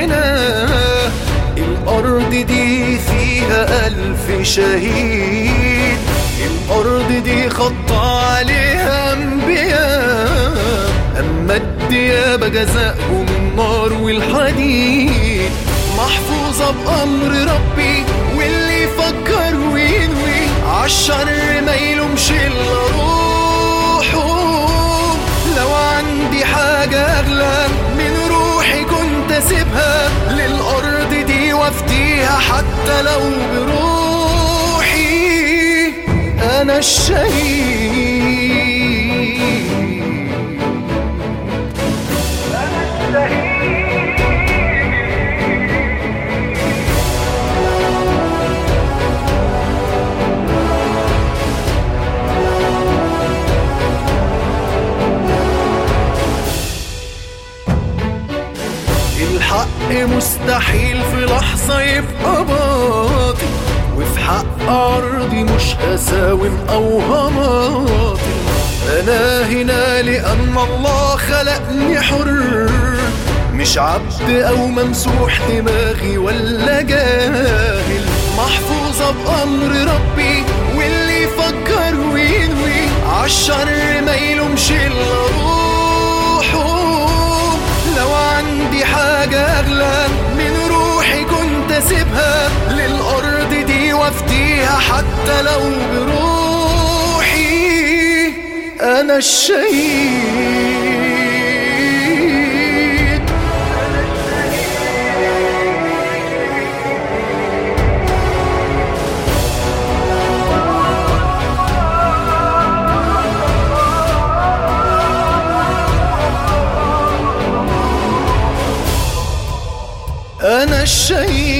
هنا الأرض دي فيها ألف شهيد الأرض دي خط عليها أنبياء أما الديابة جزاءهم النار والحديد محفوظة بأمر ربي واللي يفكر وينوي عالشر ما يلومش إلا روحه لو عندي حاجة أغلى من روحي كنت أسيبها للأرض دي وافتيها حتى لو بروحي أنا الشهيد الحق مستحيل في لحظة يبقى باطل وفي حق أرضي مش هساوم أو هماطل أنا هنا لأن الله خلقني حر مش عبد أو ممسوح دماغي ولا جاهل محفوظة بأمر ربي واللي يفكر وينوي عالشر ما يلومش إلا روحه لو عندي حاجة أغلى من روحي كنت أسيبها للأرض دي وافتيها حتى لو بروحي أنا الشهيد أنا الشهيد